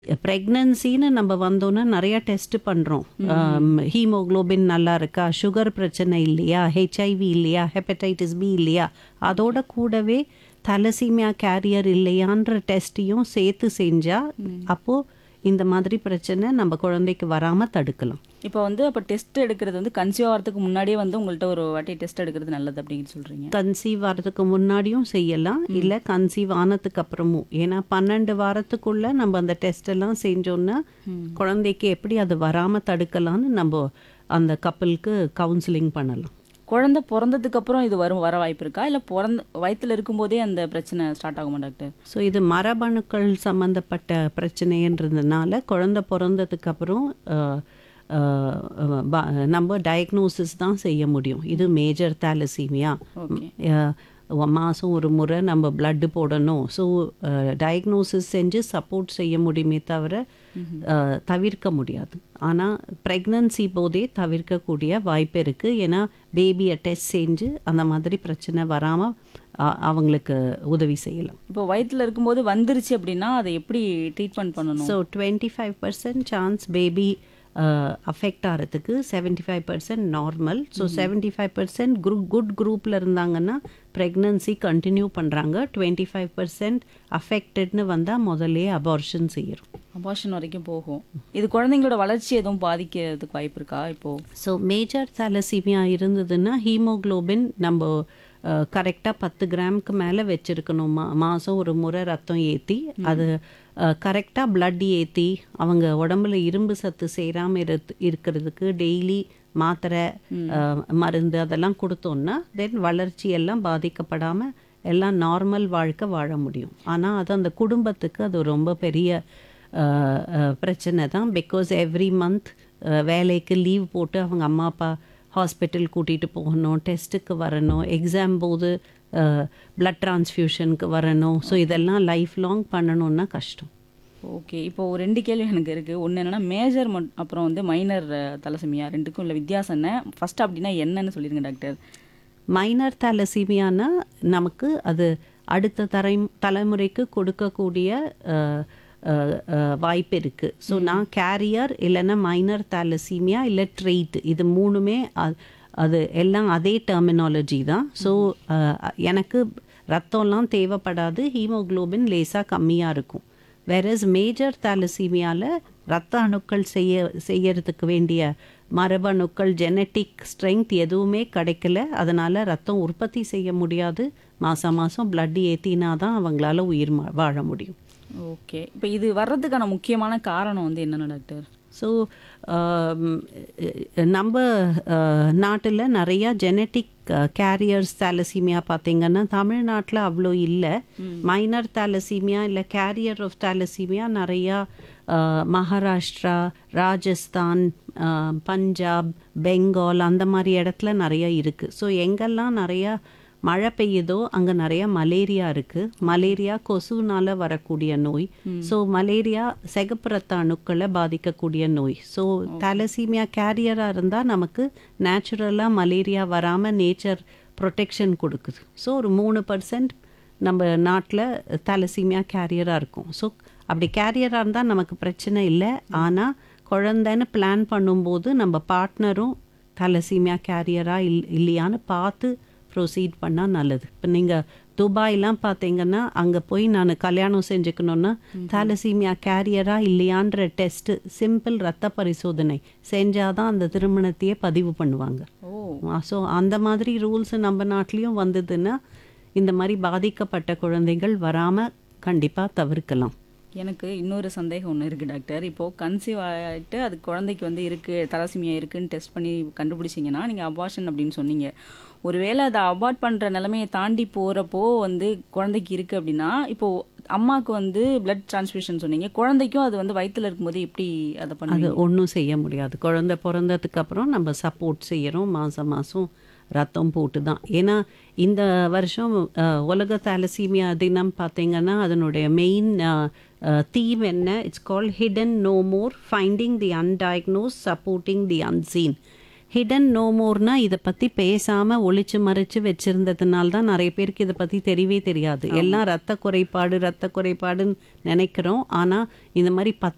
ப்ரெக்னன்சின்னு நம்ம வந்தோன்னா நிறையா டெஸ்ட் பண்ணுறோம் ஹீமோக்ளோபின் நல்லா இருக்கா சுகர் பிரச்சனை இல்லையா ஹெச்ஐவி இல்லையா ஹெப்படைட்டிஸ் பி இல்லையா அதோட கூடவே தலசீமியா கேரியர் இல்லையான்ற டெஸ்ட்டையும் சேர்த்து செஞ்சால் அப்போது இந்த மாதிரி பிரச்சனை நம்ம குழந்தைக்கு வராமல் தடுக்கலாம் இப்போ வந்து அப்போ டெஸ்ட் எடுக்கிறது வந்து கன்சீவ் ஆகிறதுக்கு முன்னாடியே வந்து உங்கள்கிட்ட ஒரு வாட்டி டெஸ்ட் எடுக்கிறது நல்லது அப்படின்னு சொல்கிறீங்க கன்சீவ் ஆகிறதுக்கு முன்னாடியும் செய்யலாம் இல்லை கன்சீவ் ஆனதுக்கு அப்புறமும் ஏன்னா பன்னெண்டு வாரத்துக்குள்ள நம்ம அந்த டெஸ்ட் எல்லாம் செஞ்சோன்னா குழந்தைக்கு எப்படி அது வராமல் தடுக்கலாம்னு நம்ம அந்த கப்பலுக்கு கவுன்சிலிங் பண்ணலாம் குழந்தை பிறந்ததுக்கு அப்புறம் இது வரும் வர வாய்ப்பு இருக்கா இல்லை பிறந்த வயித்துல இருக்கும்போதே அந்த பிரச்சனை ஸ்டார்ட் ஆகுமா டாக்டர் ஸோ இது மரபணுக்கள் சம்மந்தப்பட்ட பிரச்சனைன்றதுனால குழந்தை பிறந்ததுக்கு அப்புறம் அஹ், அஹ், ப- நம்ம டயக்னோசிஸ் தான் செய்ய முடியும் இது மேஜர் தாலசீமியா ஓகே மாதம் ஒரு முறை நம்ம blood போடணும் ஸோ டயக்னோசிஸ் செஞ்சு சப்போர்ட் செய்ய முடியுமே தவிர அஹ், தவிர்க்க முடியாது ஆனால் ப்ரெக்னன்சி போதே தவிர்க்கக்கூடிய வாய்ப்பு இருக்குது ஏன்னா பேபியை டெஸ்ட் செஞ்சு அந்த மாதிரி பிரச்சனை வராமல் அவங்களுக்கு உதவி செய்யலாம் இப்போ வயித்துல இருக்கும்போது வந்துருச்சு அப்படின்னா அதை எப்படி ட்ரீட்மெண்ட் பண்ணணும் so twenty five percent chance baby affect ஆகிறதுக்கு seventy five percent normal so seventy five percent group good குரூப்பில் இருந்தாங்கன்னா ப்ரெக்னன்சி கண்டினியூ பண்ணுறாங்க டுவெண்ட்டி ஃபைவ் பர்சன்ட் அஃபெக்டட்னு வந்தால் முதல்லே அபார்ஷன் செய்கிறோம் அபார்ஷன் வரைக்கும் போகும் இது குழந்தைங்களோட வளர்ச்சி எதுவும் பாதிக்கிறதுக்கு வாய்ப்பு இருக்கா இப்போ ஸோ மேஜர் தலசீமியா இருந்ததுன்னா ஹீமோக்ளோபின் நம்ம கரெக்டாக பத்து கிராமுக்கு மேலே வச்சுருக்கணும் மா மாதம் ஒரு முறை ரத்தம் ஏற்றி அது கரெக்டாக blood ஏற்றி அவங்க உடம்புல இரும்பு சத்து சேராமல் இரு இருக்கிறதுக்கு டெய்லி மாத்திரை அஹ், மருந்து அதெல்லாம் கொடுத்தோன்னா தென் வளர்ச்சி எல்லாம் பாதிக்கப்படாமல் எல்லாம் நார்மல் வாழ்க்கை வாழ முடியும் ஆனால் அது அந்த குடும்பத்துக்கு அது ரொம்ப பெரிய அஹ், அஹ், பிரச்சனை தான் பிகாஸ் எவ்ரி மந்த் வேலைக்கு லீவ் போட்டு அவங்க அம்மா அப்பா ஹாஸ்பிட்டல் கூட்டிகிட்டு போகணும் டெஸ்ட்டுக்கு வரணும் எக்ஸாம் போது பிளட் டிரான்ஸ்ஃபியூஷனுக்கு வரணும் ஸோ இதெல்லாம் லைஃப் லாங் பண்ணணும்னா கஷ்டம் ஓகே இப்போ ஒரு ரெண்டு கேள்வி எனக்கு இருக்கு ஒன்று என்னன்னா மேஜர் அப்புறம் வந்து மைனர் தலசமியா ரெண்டுக்கும் உள்ள வித்தியாசம் என்ன ஃபர்ஸ்ட் அப்படின்னா என்னன்னு சொல்லிருங்க டாக்டர் மைனர் தலசீமியானா நமக்கு அது அடுத்த தலை தலைமுறைக்கு கொடுக்கக்கூடிய அஹ், அஹ், அஹ், வாய்ப்பு இருக்குது ஸோ நான் கேரியர் இல்லைன்னா மைனர் தலசீமியா இல்லை ட்ரெயிட் இது மூணுமே அ- அது எல்லாம் அதே டெர்மினாலஜி தான் ஸோ எனக்கு ரத்தம்லாம் தேவைப்படாது ஹீமோகுளோபின் லேசாக கம்மியாக இருக்கும் வேறஸ் மேஜர் தாலசீமியாவில் ரத்த அணுக்கள் செய்ய செய்யறதுக்கு வேண்டிய மரபணுக்கள் ஜெனட்டிக் ஸ்ட்ரென்த் எதுவுமே கிடைக்கல அதனால் ரத்தம் உற்பத்தி செய்ய முடியாது மாதம் மாதம் blood ஏற்றினா தான் அவங்களால உயிர் ம- வாழ முடியும் ஓகே இப்போ இது வர்றதுக்கான முக்கியமான காரணம் வந்து என்னென்ன டாக்டர் ஸோ நம்ம நாட்டில் நிறையா ஜெனட்டிக் கேரியர்ஸ் தாலசீமியா பார்த்தீங்கன்னா தமிழ்நாட்டில் அவ்வளோ இல்லை மைனர் தாலசீமியா இல்லை கேரியர் ஆஃப் தாலசீமியா நிறையா அஹ், மகாராஷ்டிரா ராஜஸ்தான் அஹ், பஞ்சாப் பெங்கால் அந்த மாதிரி இடத்துல நிறையா இருக்குது ஸோ எங்கெல்லாம் நிறையா மழை பெய்யுதோ அங்கே நிறைய மலேரியா இருக்குது மலேரியா கொசுனால வரக்கூடிய நோய் ஸோ மலேரியா சிகப்பு ரத்த அணுக்களை பாதிக்கக்கூடிய நோய் ஸோ தலசீமியா கேரியராக இருந்தால் நமக்கு நேச்சுரலாக மலேரியா வராமல் நேச்சர் ப்ரொடெக்ஷன் கொடுக்குது ஸோ ஒரு மூணு பர்சன்ட் நம்ம நாட்டில் தலசீமியா கேரியராக இருக்கும் ஸோ அப்படி கேரியராக இருந்தால் நமக்கு பிரச்சனை இல்லை ஆனால் குழந்தைன்னு பிளான் பண்ணும்போது நம்ம பார்ட்னரும் தலசீமியா கேரியராக இல் இல்லையான்னு பார்த்து ப்ரொசீட் பண்ணால் நல்லது இப்போ நீங்கள் துபாய்லாம் பார்த்தீங்கன்னா அங்கே போய் நான் கல்யாணம் செஞ்சுக்கணுன்னா தாலசீமியா கேரியரா இல்லையான்ற டெஸ்ட்டு சிம்பிள் ரத்த பரிசோதனை செஞ்சாதான் அந்த திருமணத்தையே பதிவு பண்ணுவாங்க ஓ ஸோ அந்த மாதிரி ரூல்ஸ் நம்ம நாட்டிலையும் வந்ததுன்னா இந்த மாதிரி பாதிக்கப்பட்ட குழந்தைகள் வராமல் கண்டிப்பாக தவிர்க்கலாம் எனக்கு இன்னொரு சந்தேகம் ஒன்று இருக்குது டாக்டர் இப்போது கன்சீவ் ஆகிட்டு அது குழந்தைக்கு வந்து இருக்குது தலசிமியா இருக்குன்னு டெஸ்ட் பண்ணி கண்டுபிடிச்சிங்கன்னா நீங்கள் அபார்ஷன் அப்படின்னு சொன்னீங்க ஒருவேளை அதை அபார்ட் பண்ணுற நிலைமையை தாண்டி போகிறப்போ வந்து குழந்தைக்கு இருக்குது அப்படின்னா இப்போது அம்மாவுக்கு வந்து பிளட் டிரான்ஸ்ஃபியூஷன் சொன்னீங்க குழந்தைக்கும் அது வந்து வயித்துல இருக்கும்போது எப்படி அதை அது பண்ணுவீங்க ஒன்றும் செய்ய முடியாது குழந்தை பிறந்ததுக்கு அப்புறம் நம்ம சப்போர்ட் செய்கிறோம் மாதம் மாதம் ரத்தம் போட்டு தான் ஏன்னா இந்த வருஷம் அஹ், உலக தாலசீமியா தினம் பார்த்தீங்கன்னா அதனுடைய மெயின் தீம் என்ன it's call hidden no more finding the undiagnosed supporting the unseen hidden no மோர்னா இதை பற்றி பேசாமல் ஒளிச்சு மறைச்சு வச்சிருந்ததுனால தான் நிறைய பேருக்கு இதை பற்றி தெரியவே தெரியாது எல்லாம் ரத்த குறைபாடு ரத்த குறைபாடுன்னு நினைக்கிறோம் ஆனால் இந்த மாதிரி பத்து